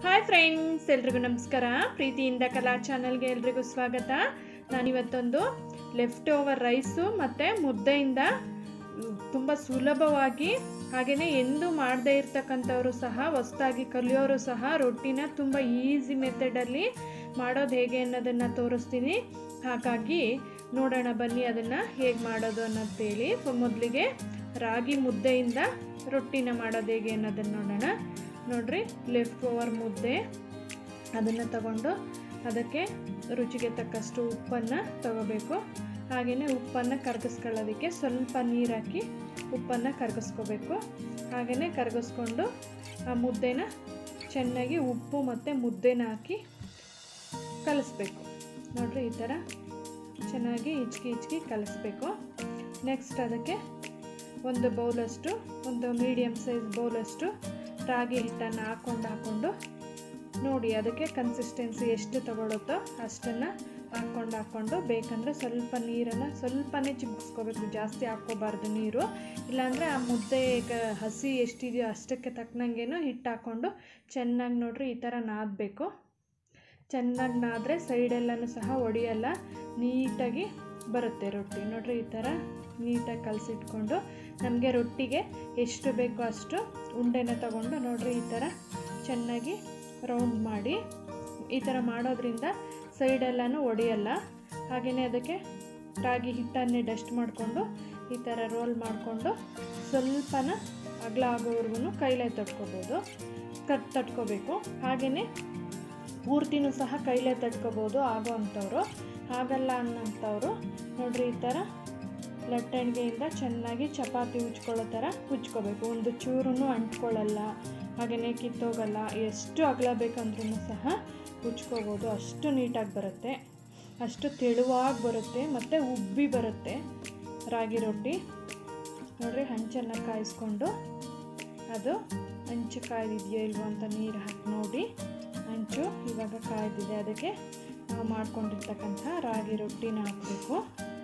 hi friends ಎಲ್ರಿಗೂ ನಮಸ್ಕಾರ ಪ್ರೀತಿಯಿಂದ ಕಲಾ ಚಾನಲ್ಗೆ ಎಲ್ರಿಗೂ ಸ್ವಾಗತ ನಾನಿವತ್ತೊಂದು ಲೆಫ್ಟ್ ಓವರ್ ರೈಸು ಮತ್ತು ಮುದ್ದೆಯಿಂದ ತುಂಬ ಸುಲಭವಾಗಿ ಹಾಗೆಯೇ ಎಂದೂ ಮಾಡದೇ ಇರ್ತಕ್ಕಂಥವರು ಸಹ ಹೊಸ್ದಾಗಿ ಕಲಿಯೋರು ಸಹ ರೊಟ್ಟಿನ ತುಂಬ ಈಸಿ ಮೆಥಡಲ್ಲಿ ಮಾಡೋದು ಹೇಗೆ ಅನ್ನೋದನ್ನು ತೋರಿಸ್ತೀನಿ ಹಾಗಾಗಿ ನೋಡೋಣ ಬನ್ನಿ ಅದನ್ನು ಹೇಗೆ ಮಾಡೋದು ಅನ್ನೋಂತೇಳಿ ಮೊದಲಿಗೆ ರಾಗಿ ಮುದ್ದೆಯಿಂದ ರೊಟ್ಟಿನ ಮಾಡೋದು ಹೇಗೆ ಅನ್ನೋದನ್ನು ನೋಡೋಣ ನೋಡ್ರಿ ಲೆಫ್ಟ್ ಓವರ್ ಮುದ್ದೆ ಅದನ್ನು ತಗೊಂಡು ಅದಕ್ಕೆ ರುಚಿಗೆ ತಕ್ಕಷ್ಟು ಉಪ್ಪನ್ನು ತಗೋಬೇಕು ಹಾಗೆಯೇ ಉಪ್ಪನ್ನು ಕರಗಿಸ್ಕೊಳ್ಳೋದಕ್ಕೆ ಸ್ವಲ್ಪ ನೀರು ಹಾಕಿ ಉಪ್ಪನ್ನು ಕರಗಿಸ್ಕೋಬೇಕು ಹಾಗೆಯೇ ಕರಗಿಸ್ಕೊಂಡು ಆ ಮುದ್ದೆನ ಚೆನ್ನಾಗಿ ಉಪ್ಪು ಮತ್ತು ಮುದ್ದೆನ ಹಾಕಿ ಕಲಿಸ್ಬೇಕು ನೋಡ್ರಿ ಈ ಥರ ಚೆನ್ನಾಗಿ ಹಿಚ್ಕಿ ಹಿಚ್ಕಿ ಕಲಿಸ್ಬೇಕು ನೆಕ್ಸ್ಟ್ ಅದಕ್ಕೆ ಒಂದು ಬೌಲಷ್ಟು ಒಂದು ಮೀಡಿಯಮ್ ಸೈಜ್ ಬೌಲಷ್ಟು ರಾಗಿ ಹಿಟ್ಟನ್ನು ಹಾಕ್ಕೊಂಡು ಹಾಕ್ಕೊಂಡು ನೋಡಿ ಅದಕ್ಕೆ ಕನ್ಸಿಸ್ಟೆನ್ಸಿ ಎಷ್ಟು ತಗೊಳುತ್ತೋ ಅಷ್ಟನ್ನು ಹಾಕ್ಕೊಂಡು ಹಾಕ್ಕೊಂಡು ಬೇಕಂದರೆ ಸ್ವಲ್ಪ ನೀರನ್ನು ಸ್ವಲ್ಪನೇ ಚಿಮ್ಮಿಸ್ಕೋಬೇಕು ಜಾಸ್ತಿ ಹಾಕ್ಕೋಬಾರ್ದು ನೀರು ಇಲ್ಲಾಂದರೆ ಆ ಮುದ್ದೆ ಈಗ ಹಸಿ ಎಷ್ಟಿದೆಯೋ ಅಷ್ಟಕ್ಕೆ ತಕ್ಕನಂಗೆನೂ ಹಿಟ್ಟು ಹಾಕ್ಕೊಂಡು ಚೆನ್ನಾಗಿ ನೋಡ್ರಿ ಈ ಥರ ನಾದಬೇಕು ಚೆನ್ನಾಗಿ ನಾದರೆ ಸೈಡೆಲ್ಲನೂ ಸಹ ಒಡೆಯಲ್ಲ ನೀಟಾಗಿ ಬರುತ್ತೆ ರೊಟ್ಟಿ ನೋಡ್ರಿ ಈ ಥರ ನೀಟಾಗಿ ಕಲಸಿಟ್ಕೊಂಡು ನಮಗೆ ರೊಟ್ಟಿಗೆ ಎಷ್ಟು ಬೇಕೋ ಅಷ್ಟು ಉಂಡೆನ ತಗೊಂಡು ನೋಡ್ರಿ ಈ ಥರ ಚೆನ್ನಾಗಿ ರೌಂಡ್ ಮಾಡಿ ಈ ಥರ ಮಾಡೋದ್ರಿಂದ ಸೈಡೆಲ್ಲನೂ ಒಡೆಯಲ್ಲ ಹಾಗೆಯೇ ಅದಕ್ಕೆ ರಾಗಿ ಹಿಟ್ಟನ್ನೇ ಡಸ್ಟ್ ಮಾಡಿಕೊಂಡು ಈ ಥರ ರೋಲ್ ಮಾಡಿಕೊಂಡು ಸ್ವಲ್ಪನ ಅಗಲ ಆಗೋವರೆಗೂ ಕೈಲೇ ತಟ್ಕೋಬೋದು ಕಟ್ ತಟ್ಕೋಬೇಕು ಹಾಗೆಯೇ ಪೂರ್ತಿನೂ ಸಹ ಕೈಲೇ ತಟ್ಕೋಬೋದು ಆಗೋ ಅಂಥವ್ರು ಹಾಗಲ್ಲ ಅನ್ನೋಂಥವ್ರು ನೋಡ್ರಿ ಈ ಥರ ಲಟ್ಟಣಿಗೆಯಿಂದ ಚೆನ್ನಾಗಿ ಚಪಾತಿ ಉಜ್ಕೊಳ್ಳೋ ಥರ ಉಜ್ಕೋಬೇಕು ಒಂದು ಚೂರು ಅಂಟ್ಕೊಳ್ಳಲ್ಲ ಹಾಗೆಯೇ ಕಿತ್ತೋಗಲ್ಲ ಎಷ್ಟು ಅಗಲ ಬೇಕಂದ್ರೂ ಸಹ ಉಜ್ಕೋಬೋದು ಅಷ್ಟು ನೀಟಾಗಿ ಬರುತ್ತೆ ಅಷ್ಟು ತೆಳುವಾಗಿ ಬರುತ್ತೆ ಮತ್ತು ಉಬ್ಬಿ ಬರುತ್ತೆ ರಾಗಿ ರೊಟ್ಟಿ ನೋಡ್ರಿ ಹಂಚನ್ನು ಕಾಯಿಸ್ಕೊಂಡು ಅದು ಹಂಚು ಕಾಯ್ದಿದೆಯೋ ಇಲ್ವೋ ಅಂತ ನೀರು ಹಾಕಿ ನೋಡಿ ಹಂಚು ಇವಾಗ ಕಾಯ್ದಿದೆ ಅದಕ್ಕೆ ನಾವು ಮಾಡ್ಕೊಂಡಿರ್ತಕ್ಕಂಥ ರಾಗಿ ರೊಟ್ಟಿನ ಹಾಕಬೇಕು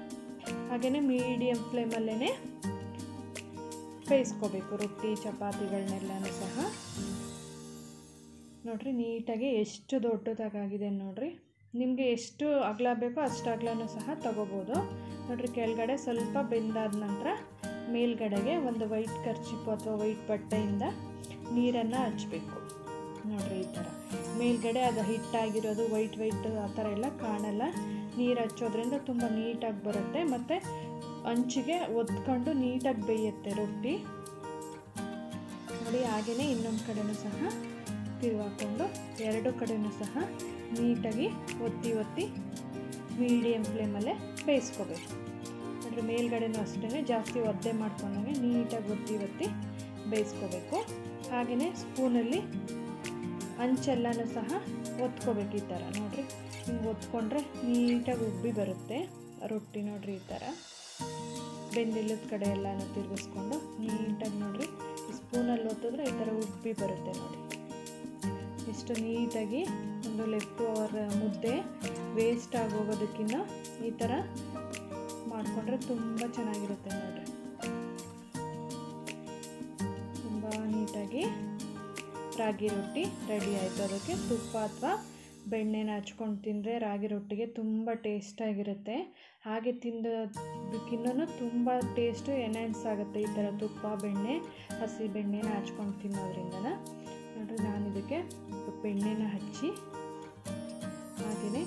ಹಾಗೆಯೇ ಮೀಡಿಯಮ್ ಫ್ಲೇಮಲ್ಲೇ ಬೇಯಿಸ್ಕೋಬೇಕು ರೊಟ್ಟಿ ಚಪಾತಿಗಳನ್ನೆಲ್ಲನೂ ಸಹ ನೋಡ್ರಿ ನೀಟಾಗಿ ಎಷ್ಟು ದೊಡ್ಡದಾಗಿದೆ ನೋಡ್ರಿ ನಿಮಗೆ ಎಷ್ಟು ಅಗಲ ಬೇಕೋ ಅಷ್ಟು ಅಗಲನೂ ಸಹ ತಗೋಬೋದು ನೋಡ್ರಿ ಕೆಳಗಡೆ ಸ್ವಲ್ಪ ಬೆಂದಾದ ನಂತರ ಮೇಲ್ಗಡೆಗೆ ಒಂದು ವೈಟ್ ಕರ್ಚಿಪ್ಪು ಅಥವಾ ವೈಟ್ ಬಟ್ಟೆಯಿಂದ ನೀರನ್ನು ಹಚ್ಚಬೇಕು ನೋಡ್ರಿ ಈ ಥರ ಮೇಲ್ಗಡೆ ಅದು ಹಿಟ್ಟಾಗಿರೋದು ವೈಟ್ ವೈಟ್ ಆ ಥರ ಎಲ್ಲ ಕಾಣಲ್ಲ ನೀರು ಹಚ್ಚೋದ್ರಿಂದ ತುಂಬ ನೀಟಾಗಿ ಬರುತ್ತೆ ಮತ್ತು ಅಂಚಿಗೆ ಒತ್ಕೊಂಡು ನೀಟಾಗಿ ಬೇಯುತ್ತೆ ರೊಟ್ಟಿ ನೋಡಿ ಹಾಗೆಯೇ ಇನ್ನೊಂದು ಕಡೆನೂ ಸಹ ತಿರುವಾಕೊಂಡು ಎರಡು ಕಡೆನೂ ಸಹ ನೀಟಾಗಿ ಒತ್ತಿ ಒತ್ತಿ ಮೀಡಿಯಮ್ ಫ್ಲೇಮಲ್ಲೇ ಬೇಯಿಸ್ಕೋಬೇಕು ಅಂದರೆ ಮೇಲ್ಗಡೆನೂ ಅಷ್ಟೇ ಜಾಸ್ತಿ ಒದ್ದೆ ಮಾಡ್ಕೊಂಡಾಗೆ ನೀಟಾಗಿ ಒತ್ತಿ ಒತ್ತಿ ಬೇಯಿಸ್ಕೋಬೇಕು ಹಾಗೆಯೇ ಸ್ಪೂನಲ್ಲಿ ಅಂಚೆಲ್ಲನೂ ಸಹ ಒತ್ಕೋಬೇಕು ಈ ಥರ ನೋಡಿರಿ ಹಿಂಗೆ ಒತ್ಕೊಂಡ್ರೆ ನೀಟಾಗಿ ಉಬ್ಬಿ ಬರುತ್ತೆ ರೊಟ್ಟಿ ನೋಡಿರಿ ಈ ಥರ ಬೆಂದಿಲ್ಲದ ಕಡೆ ಎಲ್ಲನೂ ತಿರುಗಿಸ್ಕೊಂಡು ನೀಟಾಗಿ ನೋಡಿರಿ ಸ್ಪೂನಲ್ಲಿ ಒತ್ತಿದ್ರೆ ಈ ಥರ ಉಬ್ಬಿ ಬರುತ್ತೆ ನೋಡಿ ಎಷ್ಟು ನೀಟಾಗಿ ಒಂದು ಲೆಫ್ಟ್ ಓವರ್ ಮುದ್ದೆ ವೇಸ್ಟ್ ಆಗೋಗೋದಕ್ಕಿಂತ ಈ ಥರ ಮಾಡಿಕೊಂಡ್ರೆ ತುಂಬ ಚೆನ್ನಾಗಿರುತ್ತೆ ನೋಡಿರಿ ತುಂಬ ನೀಟಾಗಿ ರಾಗಿ ರೊಟ್ಟಿ ರೆಡಿ ಆಯಿತು ಅದಕ್ಕೆ ತುಪ್ಪ ಅಥವಾ ಬೆಣ್ಣೆನ ಹಚ್ಕೊಂಡು ತಿಂದರೆ ರಾಗಿ ರೊಟ್ಟಿಗೆ ತುಂಬ ಟೇಸ್ಟಾಗಿರುತ್ತೆ ಹಾಗೆ ತಿಂದೋದಕ್ಕಿನ್ನೂ ತುಂಬ ಟೇಸ್ಟು ಎನ್ಹ್ಯಾನ್ಸ್ ಆಗುತ್ತೆ ಈ ಥರ ತುಪ್ಪ ಬೆಣ್ಣೆ ಹಸಿ ಬೆಣ್ಣೆನ ಹಚ್ಕೊಂಡು ತಿನ್ನೋದ್ರಿಂದನ ನೋಡಿರಿ ನಾನು ಇದಕ್ಕೆ ಬೆಣ್ಣೆನ ಹಚ್ಚಿ ಹಾಗೆಯೇ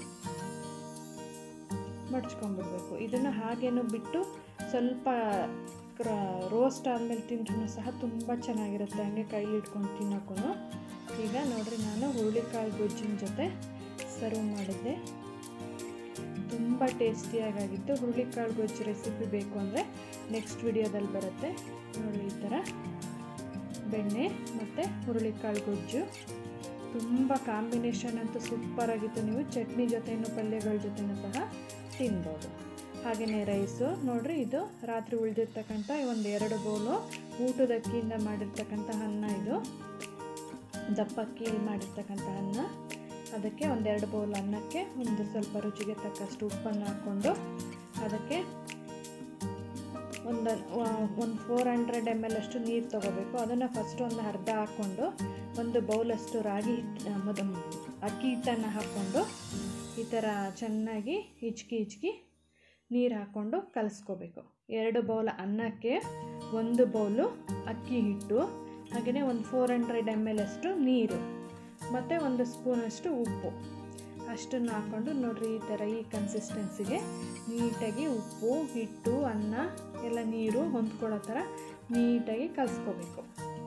ಮಡ್ಚ್ಕೊಂಡ್ಬಿಡ್ಬೇಕು ಇದನ್ನು ಹಾಗೇನು ಬಿಟ್ಟು ಸ್ವಲ್ಪ ರೋಸ್ಟ್ ಆದಮೇಲೆ ತಿಂದ್ರೂ ಸಹ ತುಂಬ ಚೆನ್ನಾಗಿರುತ್ತೆ ಹಂಗೆ ಕೈಲಿ ಇಟ್ಕೊಂಡು ತಿನ್ನೋಕ್ಕೂ ಈಗ ನೋಡಿರಿ ನಾನು ಹುರುಳಿಕಾಳು ಗೊಜ್ಜಿನ ಜೊತೆ ಸರ್ವ್ ಮಾಡಿದ್ದೆ ತುಂಬ ಟೇಸ್ಟಿಯಾಗಿತ್ತು ಹುರುಳಿಕಾಳು ಗೊಜ್ಜು ರೆಸಿಪಿ ಬೇಕು ಅಂದರೆ ನೆಕ್ಸ್ಟ್ ವಿಡಿಯೋದಲ್ಲಿ ಬರುತ್ತೆ ನೋಡಿ ಈ ಥರ ಬೆಣ್ಣೆ ಮತ್ತು ಹುರುಳಿಕಾಳು ಗೊಜ್ಜು ತುಂಬ ಕಾಂಬಿನೇಷನ್ ಅಂತೂ ಸೂಪರಾಗಿತ್ತು ನೀವು ಚಟ್ನಿ ಜೊತೆನೂ ಪಲ್ಯಗಳ ಜೊತೆನೂ ಸಹ ತಿನ್ಬೋದು ಹಾಗೆಯೇ ರೈಸು ನೋಡಿರಿ ಇದು ರಾತ್ರಿ ಉಳಿದಿರ್ತಕ್ಕಂಥ ಒಂದು ಎರಡು ಬೌಲು ಊಟದಕ್ಕಿಯಿಂದ ಮಾಡಿರ್ತಕ್ಕಂಥ ಅನ್ನ ಇದು ದಪ್ಪಕ್ಕಿ ಮಾಡಿರ್ತಕ್ಕಂಥ ಅನ್ನ ಅದಕ್ಕೆ ಒಂದೆರಡು ಬೌಲ್ ಅನ್ನಕ್ಕೆ ಒಂದು ಸ್ವಲ್ಪ ರುಚಿಗೆ ತಕ್ಕಷ್ಟು ಉಪ್ಪನ್ನು ಹಾಕ್ಕೊಂಡು ಅದಕ್ಕೆ ಒಂದು ಒಂದು ಫೋರ್ ಹಂಡ್ರೆಡ್ ಎಮ್ ಎಲ್ ಅಷ್ಟು ನೀರು ತೊಗೋಬೇಕು ಅದನ್ನು ಫಸ್ಟ್ ಒಂದು ಅರ್ಧ ಹಾಕ್ಕೊಂಡು ಒಂದು ಬೌಲಷ್ಟು ರಾಗಿ ಹಿಟ್ಟು ಮದ ಅಕ್ಕಿ ಹಿಟ್ಟನ್ನು ಹಾಕ್ಕೊಂಡು ಈ ಥರ ಚೆನ್ನಾಗಿ ಹಿಚ್ಕಿ ಹಿಚ್ಕಿ ನೀರು ಹಾಕ್ಕೊಂಡು ಕಲಿಸ್ಕೋಬೇಕು ಎರಡು ಬೌಲ್ ಅನ್ನಕ್ಕೆ ಒಂದು ಬೌಲು ಅಕ್ಕಿ ಹಿಟ್ಟು ಹಾಗೆಯೇ ಒಂದು ಫೋರ್ ಹಂಡ್ರೆಡ್ ಎಮ್ ಎಲ್ ಅಷ್ಟು ನೀರು ಮತ್ತು ಒಂದು ಸ್ಪೂನಷ್ಟು ಉಪ್ಪು ಅಷ್ಟನ್ನು ಹಾಕ್ಕೊಂಡು ನೋಡಿರಿ ಈ ಥರ ಈ ಕನ್ಸಿಸ್ಟೆನ್ಸಿಗೆ ನೀಟಾಗಿ ಉಪ್ಪು ಹಿಟ್ಟು ಅನ್ನ ಎಲ್ಲ ನೀರು ಹೊಂದ್ಕೊಳ್ಳೋ ಥರ ನೀಟಾಗಿ ಕಲಿಸ್ಕೋಬೇಕು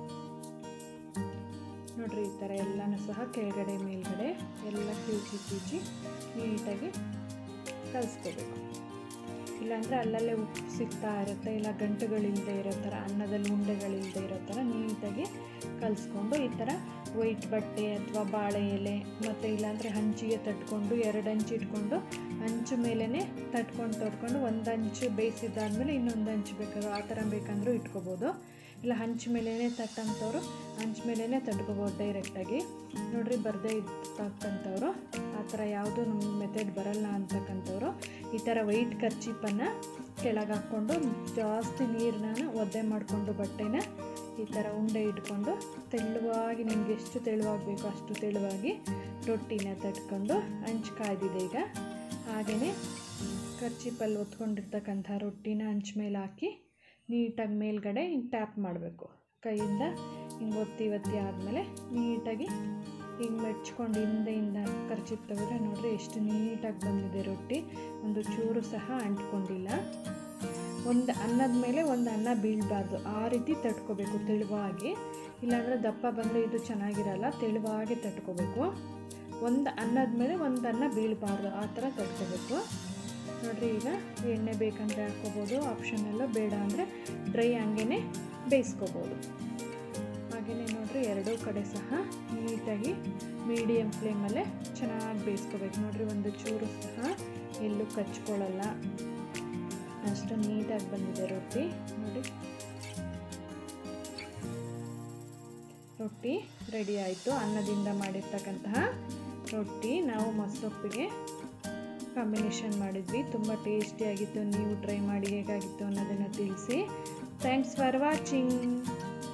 ನೋಡಿರಿ ಈ ಥರ ಎಲ್ಲನೂ ಸಹ ಕೆಳಗಡೆ ಮೇಲ್ಗಡೆ ಎಲ್ಲ ಕಿವುಚಿ ಕಿವುಚಿ ನೀಟಾಗಿ ಕಲಿಸ್ಕೋಬೇಕು ಇಲ್ಲಾಂದರೆ ಅಲ್ಲಲ್ಲೇ ಉಪ್ಪು ಸಿಗ್ತಾ ಇರುತ್ತೆ ಇಲ್ಲ ಗಂಟುಗಳಿಲ್ಲದೆ ಇರೋ ಥರ ಅನ್ನದಲ್ಲಿ ಉಂಡೆಗಳಿಲ್ಲದೆ ಇರೋ ಥರ ನೀಟಾಗಿ ಕಲಿಸ್ಕೊಂಡು ಈ ಥರ ವೈಟ್ ಬಟ್ಟೆ ಅಥವಾ ಬಾಳೆ ಎಲೆ ಮತ್ತು ಇಲ್ಲಾಂದರೆ ಹಂಚಿಗೆ ತಟ್ಕೊಂಡು ಎರಡು ಹಂಚು ಇಟ್ಕೊಂಡು ಹಂಚು ಮೇಲೇ ತಟ್ಕೊಂಡು ತಟ್ಕೊಂಡು ಒಂದು ಹಂಚು ಬೇಯಿಸಿದ್ದಾದ್ಮೇಲೆ ಇನ್ನೊಂದು ಹಂಚು ಬೇಕಾದ್ರೂ ಆ ಥರ ಬೇಕಂದ್ರೂ ಇಟ್ಕೋಬೋದು ಇಲ್ಲ ಹಂಚು ಮೇಲೇ ತಟ್ಟಂಥವ್ರು ಹಂಚು ಮೇಲೇ ತಟ್ಕೋಬೋದು ಡೈರೆಕ್ಟಾಗಿ ನೋಡ್ರಿ ಬರದೇ ಇರ್ತಕ್ಕಂಥವ್ರು ಆ ಥರ ಯಾವುದೂ ನಮ್ಮ ಮೆಥಡ್ ಬರಲ್ಲ ಅಂತಕ್ಕಂಥವ್ರು ಈ ಥರ ವೈಟ್ ಕರ್ಚೀಪನ್ನು ಕೆಳಗೆ ಹಾಕ್ಕೊಂಡು ಜಾಸ್ತಿ ನೀರನ್ನ ಒದ್ದೆ ಮಾಡಿಕೊಂಡು ಬಟ್ಟೆನ ಈ ಥರ ಉಂಡೆ ಇಟ್ಕೊಂಡು ತೆಳುವಾಗಿ ನಿಮ್ಗೆ ಎಷ್ಟು ತೆಳುವಾಗಬೇಕು ಅಷ್ಟು ತೆಳುವಾಗಿ ರೊಟ್ಟಿನ ತಟ್ಕೊಂಡು ಹಂಚು ಕಾಯ್ದಿದೆ ಈಗ ಹಾಗೆಯೇ ಕರ್ಚೀಪಲ್ಲಿ ಒತ್ಕೊಂಡಿರ್ತಕ್ಕಂಥ ರೊಟ್ಟಿನ ಹಂಚು ಮೇಲೆ ಹಾಕಿ ನೀಟಾಗಿ ಮೇಲ್ಗಡೆ ಹಿಂಗೆ ಟ್ಯಾಪ್ ಮಾಡಬೇಕು ಕೈಯಿಂದ ಹಿಂಗೆ ಒತ್ತಿ ಒತ್ತಿ ಆದಮೇಲೆ ನೀಟಾಗಿ ಹಿಂಗೆ ಮೆಚ್ಕೊಂಡು ಹಿಂದೆಯಿಂದ ಕರ್ಚಿಪ್ ತೆಗೆದ್ರೆ ನೋಡ್ರಿ ಎಷ್ಟು ನೀಟಾಗಿ ಬಂದಿದೆ ರೊಟ್ಟಿ ಒಂದು ಚೂರು ಸಹ ಅಂಟ್ಕೊಂಡಿಲ್ಲ ಒಂದು ಅನ್ನದ ಮೇಲೆ ಒಂದು ಅನ್ನ ಬೀಳಬಾರ್ದು ಆ ರೀತಿ ತಟ್ಕೋಬೇಕು ತೆಳುವಾಗಿ ಇಲ್ಲಾಂದರೆ ದಪ್ಪ ಬಂದರೆ ಇದು ಚೆನ್ನಾಗಿರಲ್ಲ ತೆಳುವಾಗಿ ತಟ್ಕೋಬೇಕು ಒಂದು ಅನ್ನದ ಮೇಲೆ ಒಂದು ಅನ್ನ ಬೀಳಬಾರ್ದು ಆ ಥರ ತಟ್ಕೋಬೇಕು ನೋಡಿರಿ ಈಗ ಎಣ್ಣೆ ಬೇಕಂದರೆ ಹಾಕ್ಕೋಬೋದು ಆಪ್ಷನಲ್ಲ ಬೇಡ ಅಂದರೆ ಡ್ರೈ ಹಂಗೇ ಬೇಯಿಸ್ಕೋಬೋದು ಹಾಗೆಯೇ ನೋಡಿರಿ ಎರಡೂ ಕಡೆ ಸಹ ನೀಟಾಗಿ ಮೀಡಿಯಮ್ ಫ್ಲೇಮಲ್ಲೇ ಚೆನ್ನಾಗಿ ಬೇಯಿಸ್ಕೋಬೇಕು ನೋಡಿರಿ ಒಂದು ಚೂರು ಸಹ ಎಲ್ಲೂ ಕಚ್ಕೊಳ್ಳಲ್ಲ ಅಷ್ಟು ನೀಟಾಗಿ ಬಂದಿದೆ ರೊಟ್ಟಿ ನೋಡಿ ರೊಟ್ಟಿ ರೆಡಿ ಆಯಿತು ಅನ್ನದಿಂದ ಮಾಡಿರ್ತಕ್ಕಂತಹ ರೊಟ್ಟಿ ನಾವು ಮೊಸರೊಪ್ಪಿಗೆ ಕಾಂಬಿನೇಷನ್ ಮಾಡಿದ್ವಿ ತುಂಬ ಟೇಸ್ಟಿಯಾಗಿತ್ತು ನೀವು ಟ್ರೈ ಮಾಡಿ ಹೇಗಾಗಿತ್ತು ಅನ್ನೋದನ್ನು ತಿಳಿಸಿ ಥ್ಯಾಂಕ್ಸ್ ಫಾರ್ ವಾಚಿಂಗ್